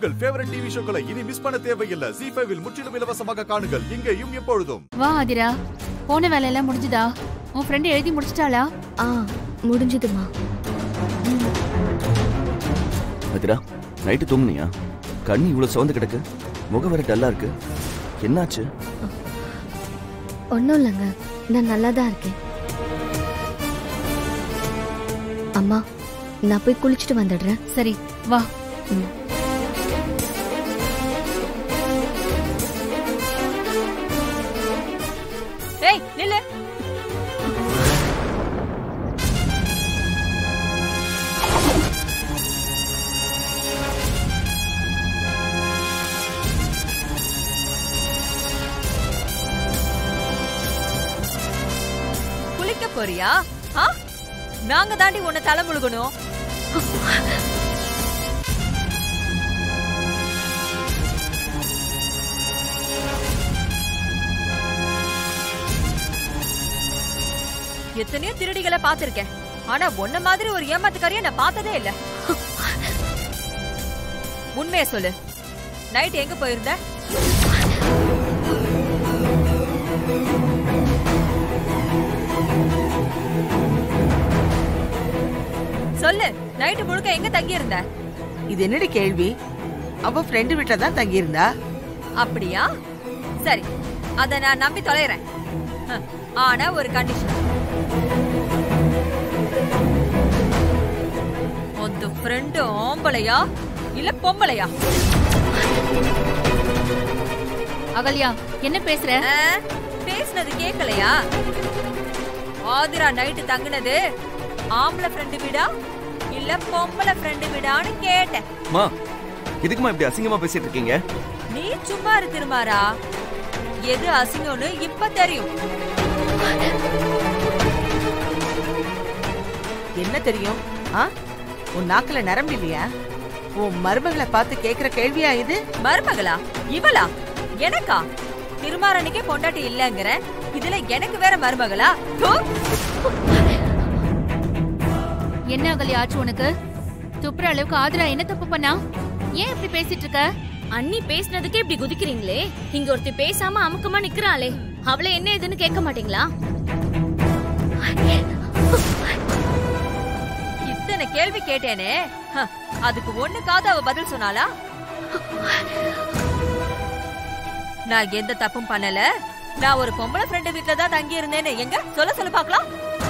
உங்கள் favourite TV ஷோக்களை இனி miss பண்ண தேவையில்லை ஜி ஃபைவில் முற்றிலும் இலவசமாக காணுங்கள் இங்கேயும் எப்பொழுதும் வா ஆதிரா போன வேலையெல்லாம் முடிஞ்சுதா உன் ஃப்ரெண்ட் எழுதி முடிச்சிட்டாளா ஆ முடிஞ்சதுமா அதிரா நைட்டு தூங்குனியா கண்ணு இவ்வளவு சிவந்து கிடக்கு முகம் வேற டல்லா இருக்கு என்னாச்சு ஒன்றும் இல்லைங்க நான் நல்லா தான் இருக்கேன் அம்மா நான் போய் குளிச்சுட்டு வந்துடுறேன் சரி வா ம். ஏய் நில்லு குளிக்க போறியா ஆ? நாங்க தாண்டி உன்னை தலை முழுகணும் எத்தனையோ திருடிகளை பார்த்திருக்கேன் ஆனா உன்ன மாதிரி ஒரு ஏமாத்துக்காரியை நான் பார்த்ததே இல்ல உண்மையை சொல்லு நைட் எங்க போயிருந்த சொல்லு நைட்டு முழுக்க எங்க தங்கி இருந்த இது என்னடி கேள்வி அவ ஃப்ரெண்டு வீட்ல தான் தங்கியிருந்தா அப்படியா சரி அத நான் நம்பி தொலைறேன் ஹ, ஆனா ஒரு கண்டிஷன் உங்க ஃப்ரெண்டு ஆம்பளையா இல்ல பொம்பளையா அகல்யா என்ன பேசுற ஆ, பேசுனது கேக்கலையா ஆதிரா நைட்டு தங்குனது ஆம்பளை ஃப்ரெண்டு வீடா இல்ல பொம்பளை ஃப்ரெண்டு வீடான்னு கேட்டேன் மா இதுக்குமா இப்படி அசிங்கமா பேசிட்டு இருக்கீங்க நீ சும்மா இரு திருமாரா எது அசிங்கம்னு இப்ப தெரியும் என்ன தெரியும் ஆ உன் நாக்குல நரம்பு இல்லையா உன் மருமகளை பார்த்து கேக்குற கேள்வியா இது மருமகளா இவளா எனக்கா திருமாறனுக்கே பொண்டாட்டி இல்லங்கிற இதுல எனக்கு வேற மருமகளா தூ. என்ன அகல்யா ஆச்சு உனக்கு துப்புற அளவுக்கு ஆதிரா என்ன தப்பு பண்ணா ஏன் இப்படி பேசிட்டு இருக்க அண்ணி பேசினதுக்கே இப்படி குதிக்கிறீங்களே இங்க ஒருத்தி பேசாம அமுக்கமா நிக்கிறாளே அவளை என்ன ஏதுன்னு கேட்க மாட்டீங்களா இத்தனை கேள்வி கேட்டேனே ஹ, அதுக்கு ஒண்ணுக்காவது அவ பதில் சொன்னாளா நான் எந்த தப்பும் பண்ணல நான் ஒரு பொம்பளை ஃப்ரெண்டு வீட்ல தான் தங்கி இருந்தேன்னு எங்க சொல்ல சொல்ல பாக்கலாம்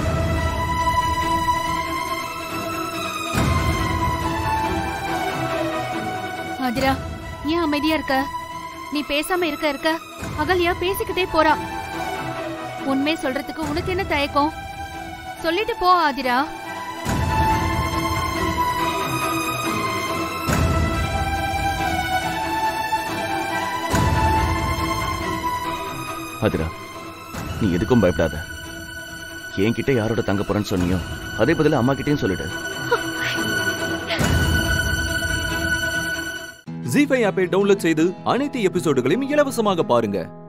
ஆதிரா ஏன் அமைதியா இருக்க நீ பேசாம இருக்க இருக்க அகல்யா பேசிக்கிட்டே போறா உண்மை சொல்றதுக்கு உனக்கு என்ன தயக்கம் சொல்லிட்டு போ ஆதிரா அதிரா நீ எதுக்கும் பயப்படாத என்கிட்ட யாரோட தங்க போறேன்னு சொன்னியோ அதே பதில அம்மா கிட்டயும் சொல்லிடு ஜி ஃபைவ் ஆப்பை டவுன்லோட் செய்து அனைத்து எபிசோடுகளையும் இலவசமாக பாருங்க